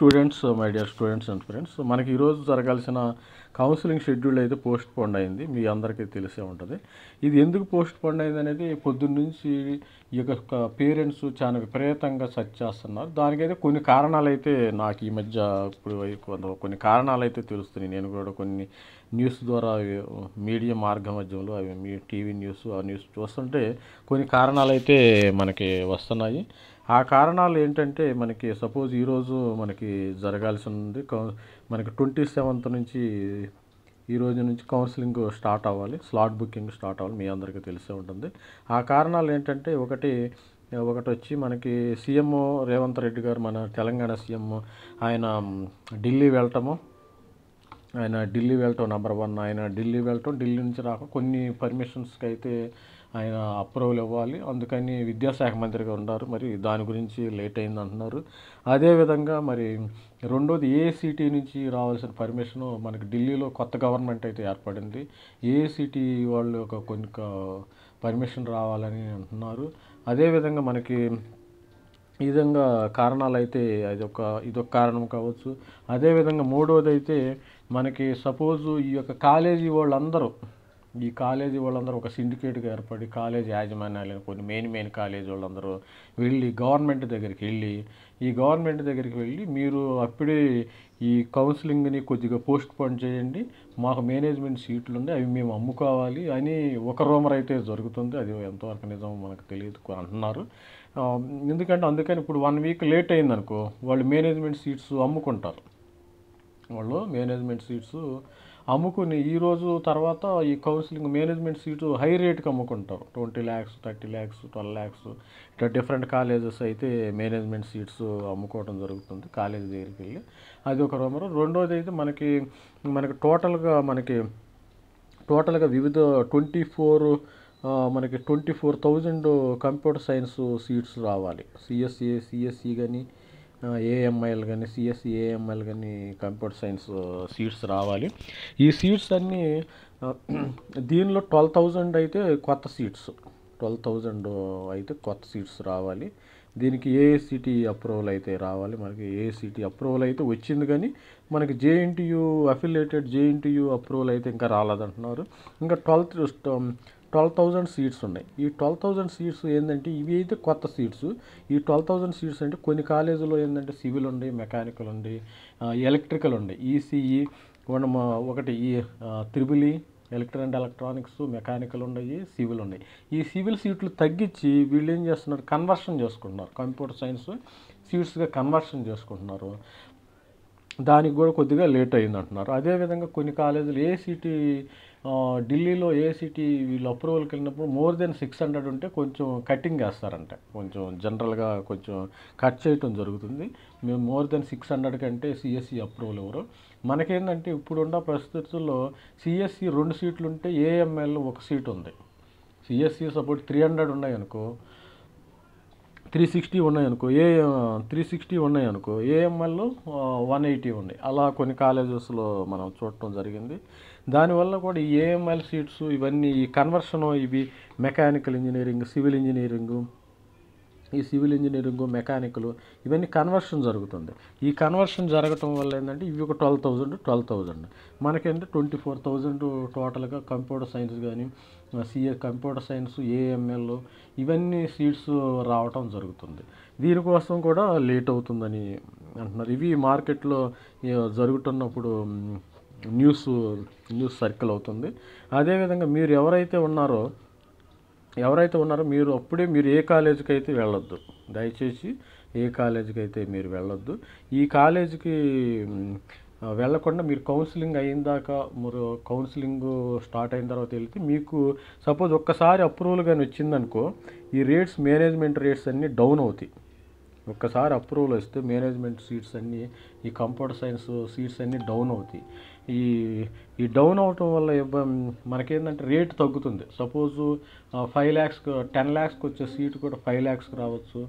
students my dear students and friends మనకి ఈరోజు జరగాల్సిన కౌన్సిలింగ్ షెడ్యూల్ అయితే పోస్ట్ పోన్ అయింది మీ అందరికీ తెలిసే ఉంటుంది ఇది ఎందుకు పోస్ట్ పోన్ అయింది అనేది పొద్దున్న నుంచి ఈ యొక్క పేరెంట్స్ చాలా విపరీతంగా సెర్చ్ చేస్తున్నారు దానికైతే కొన్ని కారణాలు అయితే నాకు ఈ మధ్య ఇప్పుడు కొంత- కొన్ని కారణాలు అయితే తెలుస్తున్నాయి నేను కూడా కొన్ని న్యూస్ ద్వారా మీడియా మార్గం మధ్యంలో అవి మీ టీవీ న్యూస్ ఆ న్యూస్ చూస్తుంటే కొన్ని కారణాలు అయితే మనకి వస్తున్నాయి ఆ కారణాలు ఏంటంటే మనకి సపోజ్ ఈరోజు మనకి జరగాల్సి ఉంది కౌ- మనకి ట్వంటీ సెవెంత్ నుంచి ఈ రోజు నుంచి కౌన్సిలింగ్ స్టార్ట్ అవ్వాలి స్లాట్ బుకింగ్ స్టార్ట్ అవ్వాలి మీ అందరికీ తెలిసే ఉంటుంది ఆ కారణాలు ఏంటంటే ఒకటి ఒకటి వచ్చి మనకి సీఎం రేవంత్ రెడ్డి గారు మన తెలంగాణ సీఎం ఆయన ఢిల్లీ వెళ్ళటము ఆయన ఢిల్లీ వెళ్ళటం నెంబర్ వన్ ఆయన ఢిల్లీ వెళ్ళటం ఢిల్లీ నుంచి రాక కొన్ని పర్మిషన్స్కి అయితే ఆయన అప్రూవల్ ఇవ్వాలి అందుకని విద్యాశాఖ మంత్రిగా ఉన్నారు మరి దాని గురించి లేట్ అయింది అంటున్నారు అదేవిధంగా మరి రెండోది ఏఐసిటీ నుంచి రావాల్సిన పర్మిషన్ మనకి ఢిల్లీలో కొత్త గవర్నమెంట్ అయితే ఏర్పడింది ఏఐసిటీ వాళ్ళు ఒక కొన్ని పర్మిషన్ రావాలని అంటున్నారు అదేవిధంగా మనకి ఈ విధంగా కారణాలు అయితే అది ఒక ఇదొక కారణం కావచ్చు అదేవిధంగా మూడోది అయితే మనకి సపోజ్ ఈ యొక్క కాలేజీ వాళ్ళందరూ ఈ కాలేజీ వాళ్ళందరూ ఒక సిండికేట్గా ఏర్పడి కాలేజ్ యాజమాన్యాలు కొన్ని మెయిన్ మెయిన్ కాలేజీ వాళ్ళందరూ వెళ్ళి గవర్నమెంట్ దగ్గరికి వెళ్ళి ఈ గవర్నమెంట్ దగ్గరికి వెళ్ళి మీరు అప్పుడే ఈ కౌన్సిలింగ్ని కొద్దిగా పోస్ట్ పోన్ చేయండి మాకు మేనేజ్మెంట్ సీట్లు ఉన్నాయి అవి మేము అమ్ముకోవాలి అని ఒక రూమర్ అయితే జరుగుతుంది అది ఎంతవరకు నిజం మనకు తెలియదు అంటున్నారు ఆ, ఎందుకంటే అందుకని ఇప్పుడు వన్ వీక్ లేట్ అయిందనుకో వాళ్ళు మేనేజ్మెంట్ సీట్స్ అమ్ముకుంటారు వాళ్ళు మేనేజ్మెంట్ సీట్స్ అమ్ముకుని ఈ రోజు తర్వాత ఈ కౌన్సిలింగ్ మేనేజ్మెంట్ సీటు హై రేట్కి అమ్ముకుంటారు twenty lakhs thirty lakhs twelve lakhs ఇట్లా డిఫరెంట్ కాలేజెస్ అయితే మేనేజ్మెంట్ సీట్స్ అమ్ముకోవడం జరుగుతుంది కాలేజ్ దగ్గరికి వెళ్ళి అది ఒక రూమర్ రెండోది అయితే మనకి మనకి టోటల్గా మనకి టోటల్గా వివిధ ట్వంటీ ఫోర్ మనకి twenty four thousand computer science seats రావాలి సిఎస్సి సిఎస్సి కానీ ఏఎంఐలు కానీ సిఎస్సి ఏఎంఐలు కానీ కంప్యూటర్ సైన్స్ సీట్స్ రావాలి ఈ సీట్స్ అన్నీ ఆ, దీనిలో ట్వెల్వ్ థౌజండ్ అయితే కొత్త సీట్స్ ట్వెల్వ్ థౌజండ్ అయితే కొత్త సీట్స్ రావాలి దీనికి ఏఐసిటి అప్రూవల్ అయితే రావాలి మనకి ఏఐసిటి అప్రూవల్ అయితే వచ్చింది కానీ మనకి జేఎన్టీయు అఫిలియేటెడ్ జేఎన్టీయు అప్రూవల్ అయితే ఇంకా రాలేదంటున్నారు ఇంకా ట్వెల్త్ ట్వెల్వ్ థౌజండ్ సీట్స్ ఉన్నాయి ఈ ట్వెల్వ్ థౌజండ్ సీట్స్ ఏంటంటే ఇవి అయితే కొత్త సీట్స్ ఈ ట్వెల్వ్ థౌజండ్ సీట్స్ అంటే కొన్ని కాలేజీలో ఏంటంటే సివిల్ ఉంది మెకానికల్ ఉంది ఎలక్ట్రికల్ ఉంది ఈసీఈ ఒకటి ఈ triple electric and electronics mechanical ఉన్నాయి సివిల్ ఉన్నాయి ఈ సివిల్ సీట్లు తగ్గించి వీళ్ళు ఏం చేస్తున్నారు కన్వర్షన్ చేసుకుంటున్నారు కంప్యూటర్ సైన్స్ సీట్స్గా కన్వర్షన్ చేసుకుంటున్నారు దానికి కూడా కొద్దిగా లేట్ అయింది అంటున్నారు అదేవిధంగా కొన్ని కాలేజీలు ఏసీటీ ఢిల్లీలో ఏసీటీ వీళ్ళు అప్రూవల్కి వెళ్ళినప్పుడు మోర్ దెన్ సిక్స్ హండ్రెడ్ ఉంటే కొంచెం కటింగ్ వేస్తారంట కొంచెం జనరల్గా కొంచెం కట్ చేయటం జరుగుతుంది మేము మోర్ దెన్ సిక్స్ హండ్రెడ్ కంటే సిఎస్సి అప్రూవల్ ఎవరు మనకేంటంటే ఇప్పుడున్న పరిస్థితుల్లో సిఎస్సి రెండు సీట్లు ఉంటే ఏఎంఎల్ ఒక సీట్ ఉంది సిఎస్సి సపోర్ట్ త్రీ హండ్రెడ్ ఉన్నాయి అనుకో త్రీ సిక్స్టీ ఉన్నాయనుకో ఏ త్రీ సిక్స్టీ ఉన్నాయనుకో ఏఎంఎల్లో వన్ ఎయిటీ ఉన్నాయి అలా కొన్ని కాలేజెస్లో మనం చూడటం జరిగింది దానివల్ల కూడా ఈ ఏఎంఎల్ సీట్స్ ఇవన్నీ ఈ కన్వర్షన్ ఇవి మెకానికల్ ఇంజనీరింగ్ సివిల్ ఇంజనీరింగు ఈ సివిల్ ఇంజనీరింగ్ మెకానికల్ ఇవన్నీ కన్వర్షన్ జరుగుతుంది ఈ కన్వర్షన్ జరగటం వల్ల ఏంటంటే ఇవి ఒక ట్వెల్వ్ థౌజండ్ ట్వెల్వ్ థౌజండ్ మనకేంటే ట్వంటీ ఫోర్ థౌజండ్ టోటల్గా కంప్యూటర్ సైన్స్ కానీ సిఏ కంప్యూటర్ సైన్స్ ఏఎంఎల్ ఇవన్నీ సీట్స్ రావటం జరుగుతుంది దీనికోసం కూడా లేట్ అవుతుందని అంటున్నారు ఇవి మార్కెట్లో ఈ జరుగుతున్నప్పుడు మ్, న్యూస్ న్యూస్ సర్కిల్ అవుతుంది అదేవిధంగా మీరు ఎవరైతే ఉన్నారో ఎవరైతే ఉన్నారో మీరు అప్పుడే మీరు ఏ కాలేజీకి అయితే వెళ్ళొద్దు దయచేసి ఏ కాలేజీకి అయితే మీరు వెళ్ళొద్దు ఈ కాలేజీకి మ్, ఆ, వెళ్ళకుండా మీరు కౌన్సిలింగ్ అయిన దాకా మీరు కౌన్సిలింగ్ స్టార్ట్ అయిన తర్వాత వెళ్తే మీకు సపోజ్ ఒక్కసారి అప్రూవల్ కానీ వచ్చిందనుకో ఈ రేట్స్ మేనేజ్మెంట్ రేట్స్ అన్నీ డౌన్ అవుతాయి ఒక్కసారి అప్రూవల్ వస్తే మేనేజ్మెంట్ సీట్స్ అన్నీ ఈ కంప్యూటర్ సైన్స్ సీట్స్ అన్నీ డౌన్ అవుతాయి ఈ ఈ డౌన్ అవటం వల్ల ఇబ్బ- మనకేంటంటే రేట్ తగ్గుతుంది సపోజు ఫైవ్ ల్యాక్స్ టెన్ ల్యాక్స్కి వచ్చే సీట్ కూడా ఫైవ్ ల్యాక్స్కి రావచ్చు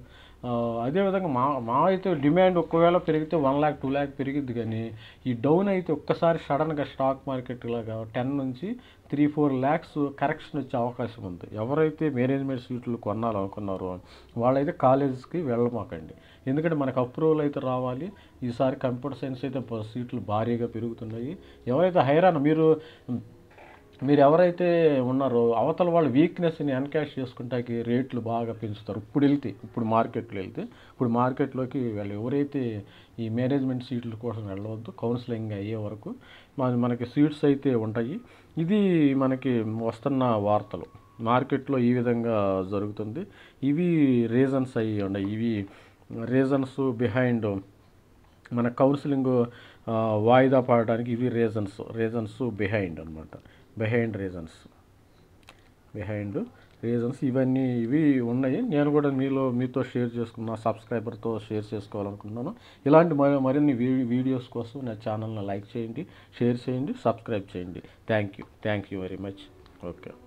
ఆ, అదేవిధంగా మా మా అయితే డిమాండ్ ఒకవేళ పెరిగితే వన్ ల్యాక్ టూ ల్యాక్ పెరిగిద్ది కానీ ఈ డౌన్ అయితే ఒక్కసారి సడన్గా స్టాక్ మార్కెట్ లాగా టెన్ నుంచి త్రీ ఫోర్ ల్యాక్స్ కరెక్షన్ వచ్చే అవకాశం ఉంది ఎవరైతే మేనేజ్మెంట్ సీట్లు కొనాలనుకున్నారో వాళ్ళైతే కాలేజెస్కి వెళ్ళమాకండి ఎందుకంటే మనకు అప్రూవల్ అయితే రావాలి ఈసారి కంప్యూటర్ సైన్స్ అయితే బ- సీట్లు భారీగా పెరుగుతున్నాయి ఎవరైతే హైరాన్ మీరు మీరు ఎవరైతే ఉన్నారో అవతల వాళ్ళ వీక్నెస్ని ఎన్కాష్ చేసుకుంటాకి రేట్లు బాగా పెంచుతారు ఇప్పుడు వెళ్తే ఇప్పుడు మార్కెట్లో వెళ్తే ఇప్పుడు మార్కెట్లోకి వాళ్ళు ఎవరైతే ఈ మేనేజ్మెంట్ సీట్ల కోసం వెళ్ళవద్దు కౌన్సిలింగ్ అయ్యే వరకు మన మనకి సీట్స్ అయితే ఉంటాయి ఇది మనకి వస్తున్న వార్తలు మార్కెట్లో ఈ విధంగా జరుగుతుంది ఇవి రీజన్స్ అయ్యి ఉన్నాయి ఇవి రీజన్స్ బిహైండ్ మన కౌన్సిలింగ్ ఆ, వాయిదా పడడానికి ఇవి రీజన్స్ రీజన్స్ బిహైండ్ అనమాట బిహైండ్ రీజన్స్ బిహైండ్ రీజన్స్ ఇవన్నీ ఇవి ఉన్నాయి నేను కూడా మీలో మీతో షేర్ చేసుకున్న సబ్స్క్రైబర్తో షేర్ చేసుకోవాలనుకుంటున్నాను ఇలాంటి మరి మరిన్ని వీ- వీడియోస్ కోసం నా ఛానల్ని లైక్ చేయండి షేర్ చేయండి సబ్స్క్రైబ్ చేయండి thank you thank you very much okay